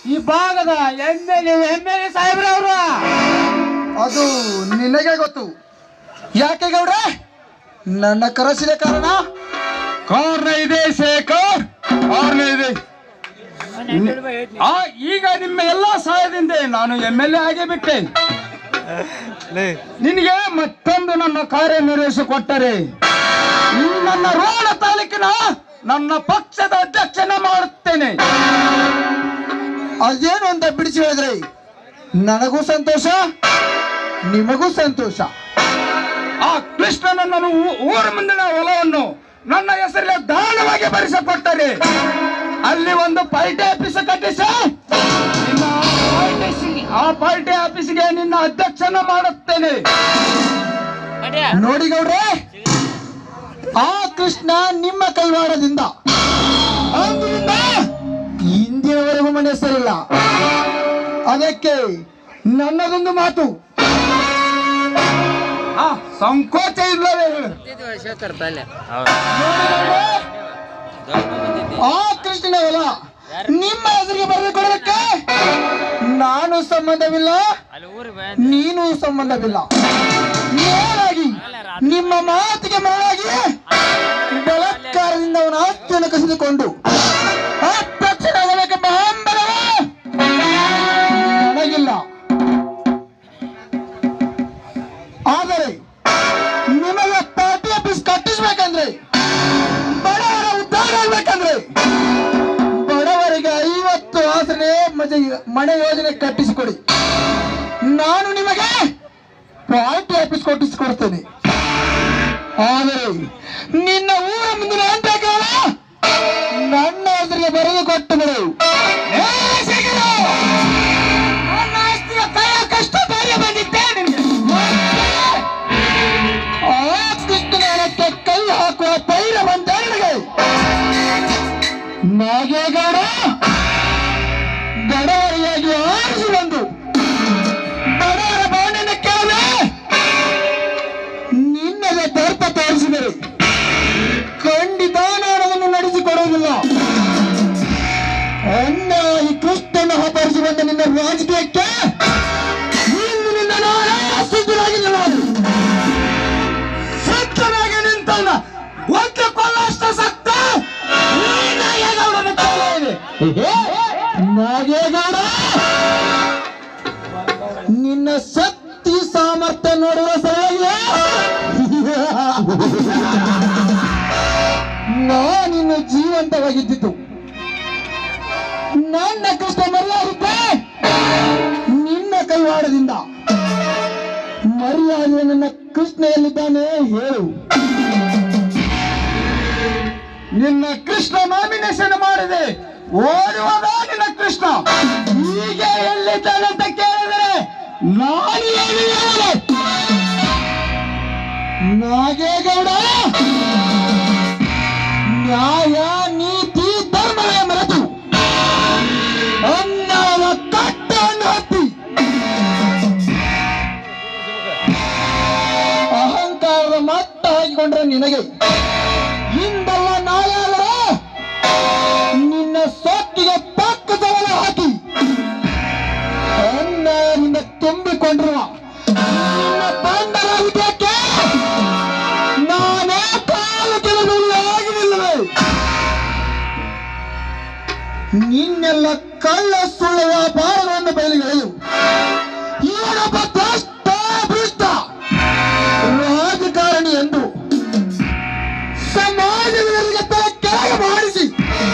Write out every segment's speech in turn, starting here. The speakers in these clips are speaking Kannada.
ಈ ಭಾಗದ M L A M L A ಸಾಹೇಬ್ರವ್ರು ಅದು ನಿನಗೆ ಗೊತ್ತು ಯಾಕೆ ಗೌಡ ನನ್ನ ಕರೆಸಿದ ಕಾರಣ ಕಾರಣ ಇದೆ ಶೇಖರ್ ಕಾರಣ ಇದೆ ಆ ಈಗ ನಿಮ್ಮ ಎಲ್ಲ ಸಹಾಯದಿಂದ ನಾನು ಎಮ್ ಎಲ್ ಎ ಆಗೇ ಬಿಟ್ಟೆ ನಿನಗೆ ಮತ್ತೊಂದು ನನ್ನ ಕಾರ್ಯ ನಿರ್ವಹಿಸಿಕೊಟ್ಟರೆ ನೀನು ನನ್ನ ರೋಣ ತಾಲೂಕಿನ ನನ್ನ ಪಕ್ಷದ ಅಧ್ಯಕ್ಷನ ಮಾಡುತ್ತೇನೆ ಅದೇನು ಅಂತ ಬಿಡಿಸಿ ಹೇಳಿದ್ರಿ ನನಗೂ ಸಂತೋಷ ನಿಮಗೂ ಸಂತೋಷ ಆ ಕೃಷ್ಣನನ್ನು ಊ- ಊರ ಮುಂದಿನ ಹೊಲವನ್ನು ನನ್ನ ಹೆಸರಿಗೆ ದಾನವಾಗಿ ಬರೆಸಿಕೊಟ್ಟರೆ ಅಲ್ಲಿ ಒಂದು ಪಾರ್ಟಿ ಆಫೀಸ್ ಕಟ್ಟಿಸಿ ನಿನ್ನ ಪಾರ್ಟಿ- ಆ ಪಾರ್ಟಿ ಆಫೀಸ್ಗೆ ನಿನ್ನ ಅಧ್ಯಕ್ಷನ ಮಾಡುತ್ತೇನೆ ನೋಡಿ ಗೌಡ್ರೆ ಆ ಕೃಷ್ಣ ನಿಮ್ಮ ಕೈವಾಡದಿಂದ ಅಂದಿನಿಂದ ಇಂದಿನವರೆಗೂ ಮನೆ ಹೆಸರಿಲ್ಲ ಅದಕ್ಕೆ ನನ್ನದೊಂದು ಮಾತು ಆ ಸಂಕೋಚ ಇಲ್ಲವೇ ಹೇಳು ಆ ಕೃಷ್ಣನ ಹೊಲ ನಿಮ್ಮ ಹೆಸರಿಗೆ ಬರೆದುಕೊಳ್ಳಕ್ಕೆ ನಾನು ಸಂಬಂಧವಿಲ್ಲ ನೀನು ಸಂಬಂಧವಿಲ್ಲ ಮೇಲಾಗಿ ನಿಮ್ಮ ಮಾತಿಗೆ ಮರಳಾಗಿ ಬಲಾತ್ಕಾರದಿಂದ ಅವನ ಆಸ್ತಿಯನ್ನು ಕಸಿದುಕೊಂಡು ಆ ತಕ್ಷಣ ಹೊಲಕ್ಕೆ ಹಂಬಲವೇ ನನಗಿಲ್ಲ ಆದರೆ ನಿಮಗೆ ಪಾರ್ಟಿ ಆಫೀಸ್ ಕಟ್ಟಿಸ್ಬೇಕಂದ್ರೆ ಬಡವರ ಉದ್ಧಾರ ಆಗ್ಬೇಕಂದ್ರೆ ಬಡವರಿಗೆ ಐವತ್ತು ಆಸರೆ ಮಜ ಮನೆ ಯೋಜನೆ ಕಟ್ಟಿಸಿಕೊಡಿ ನಾನು ನಿಮಗೆ ಪಾರ್ಟಿ ಆಫೀಸ್ ಕೊಟ್ಟಿಸಿಕೊಡ್ತೇನೆ ಆದರೆ ನಿನ್ನ ಊರ ಮುಂದಿನ ಅಂತ್ಯಕಾಲ ನನ್ನ ಹೆಸರಿಗೆ ಬರೆದು ಕೊಟ್ಟು ಬಿಡು ಏ ಶೇಖರ! ನನ್ನ ಆಸ್ತಿಯ ಕೈಯ ಕಷ್ಟ ಬೇರೆ ಬಂದಿದ್ದೆ ನಿನಗೆ. ಆ ಕೃಷ್ಣನ ಹೊಲಕ್ಕೆ ಕೈ ಹಾಕುವ ಪೈರ ಬಂದ ನನಗೆ ನಾಗೇಗೌಡ ಬಡವರಿಗಾಗಿ ಆರಿಸಿ ಬಂದು ಬಡವರ ಬಾಣನ ಕೇಳದೆ ನಿನ್ನದೇ ದರ್ಪ ತೋರಿಸಿದರು ಖಂಡಿತ ನಾನು ಅದನ್ನು ನಡೆಸಿಕೊಡುವುದಿಲ್ಲ ಅನ್ನ ಈ ಕೃಷ್ಣನ ಅಪಹರಿಸಿ ಬಂದ ನಿನ್ನ ರಾಜಕೀಯಕ್ಕೆ ಇಂದಿನಿಂದ ನಾನೇ ಸಿದ್ಧರಾಗಿಲ್ಲ ಸತ್ತನಾಗಿ ನಿಂತವನ ಒಂದು ಕೊಲ್ಲಷ್ಟ ಸತ್ತ ಈ ನಾಗೇಗೌಡನ ಕೈಯಲ್ಲಿ ಇದೆ. ನಾಗೇಗೌಡ ನಿನ್ನ ಶಕ್ತಿ ಸಾಮರ್ಥ್ಯ ನೋಡುವ ಸಲುವಾಗಿ ನಾನಿನ್ನು ಜೀವಂತವಾಗಿದ್ದಿದ್ದು ನನ್ನ ಕೃಷ್ಣ ಮರ್ಯಾದಿದ್ದೆ ನಿನ್ನ ಕೈವಾಡದಿಂದ ಮರ್ಯಾದೆ ನನ್ನ ಕೃಷ್ಣ ಎಲ್ಲಿದ್ದಾನೆ ಹೇಳು ನಿನ್ನ ಕೃಷ್ಣ ನಾಮಿನೇಷನ್ ಮಾಡಿದೆ ಓಡುವಾಗ ನಿನ್ನ ಕೃಷ್ಣ ಈಗ ಎಲ್ಲಿದ್ದಾನೆ ಅಂತ ಕೇಳಿದರೆ ನಾನು ಏನು ಹೇಳಲಿ? ನಾಗೇಗೌಡ ನ್ಯಾಯ ನೀತಿ ಧರ್ಮವೇ ಮರೆತು ಅನ್ಯಾಯದ ಕಟ್ಟನ್ನು ಹತ್ತಿ ಅಹಂಕಾರದ ಮಟ್ಟ ಹಾಕಿಕೊಂಡ್ರೆ ನಿನಗೆ ಇಂದಲ್ಲ ನಾಳೆ ಅಲ್ಲವೇ ನಿನ್ನ ಸೊಕ್ಕಿಗೆ ಪಕ್ಕ ಸವಾಲ ಹಾಕಿ ಅನ್ಯಾಯದಿಂದ ತುಂಬಿಕೊಂಡಿರುವ ನಿನ್ನ ಬಂಡರಾಗಿದ್ದಕ್ಕೆ ನಾನೇ ಕಾಲು ಕೆಲಸದಲ್ಲಿ ಆಗಲಿಲ್ಲವೇ ನಿನ್ನೆಲ್ಲ ಕಳ್ಳ ಸುಳ್ಳ ವ್ಯಾಪಾರಗಳನ್ನು ಬಯಲುಗೆಳೆಯು ಇವನೊಬ್ಬ ಭ್ರಷ್ಟ ಭ್ರಷ್ಟ ರಾಜಕಾರಣಿ ಎಂದು ಸಮಾಜದವರಿಗೆ ತಲೆ ಕೆಳಗೆ ಮಾಡಿಸಿ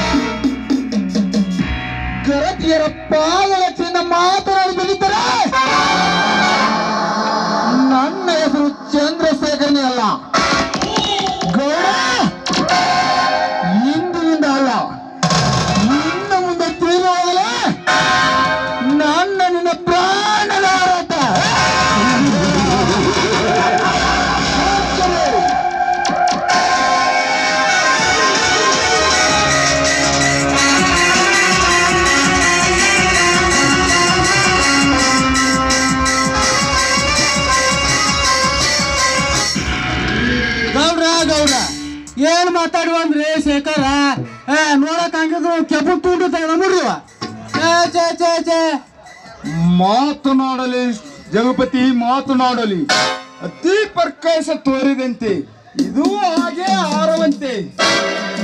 ಗರತಿಯರ ಪಾದಲಕ್ಷೆಯಿಂದ ಮಾತನಾಡಿ ಬೆಳೀತಾರೆ ನನ್ನ ಹೆಸರು ಚಂದ್ರಶೇಖರನೇ ಅಲ್ಲ ಗೌಡ ಇಂದಿನಿಂದ ಅಲ್ಲ ಇನ್ನು ಮುಂದೆ ತಿಳಿಯುವಾಗಲೇ ನನ್ನ ನಿನ್ನ ಪ್ರಾಣದ ಹೋರಾಟ ಗೌಡ್ರ ಗೌಡ್ರ ಏನ್ ಮಾತಾಡುವ ಅಂದ್ರೆ ಶೇಖರ ಏ ನೋಡಕ್ ಹಂಗಿದ್ರು ಕೆಂಪು ತುಂಡು ತೆಗೆದ ಮುಡ್ರಿವ ಏ ಛೇ ಛೇ ಛೇ ಮಾತನಾಡಲಿ ಜಗಪತಿ ಮಾತನಾಡಲಿ ಅತಿ ಪ್ರಕಾಶ ತೋರಿದಂತೆ ಇದು ಹಾಗೆ ಹಾರವಂತೆ